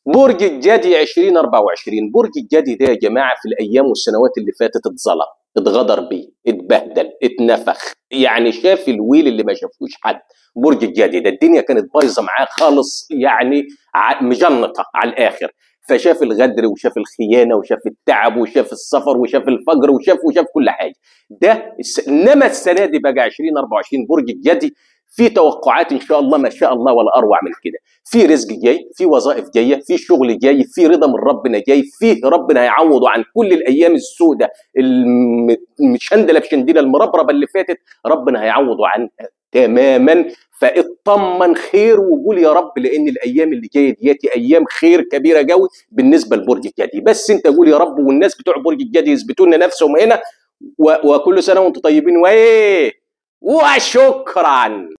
برج الجدي 2024 برج الجدي ده يا جماعه في الايام والسنوات اللي فاتت اتظلم اتغدر بيه اتبهدل اتنفخ يعني شاف الويل اللي ما شافوش حد برج الجدي ده الدنيا كانت بايظه معاه خالص يعني ع- مجنطه على الاخر فشاف الغدر وشاف الخيانه وشاف التعب وشاف السفر وشاف الفجر وشاف وشاف كل حاجه ده الس... انما السنه دي بقى 2024 برج الجدي في توقعات ان شاء الله ما شاء الله ولا اروع من كده في رزق جاي في وظائف جايه في شغل جاي في رضا من ربنا جاي في ربنا هيعوضه عن كل الايام السوداء المشندله بشندله المربربه اللي فاتت ربنا هيعوضه عنها تماما فاطمن خير وقول يا رب لان الايام اللي جايه دياتي ايام خير كبيره قوي بالنسبه لبرج الجدي بس انت قول يا رب والناس بتوع برج الجدي يثبتوا لنا نفسهم هنا و- وكل سنه وانتم طيبين وايه وشكرا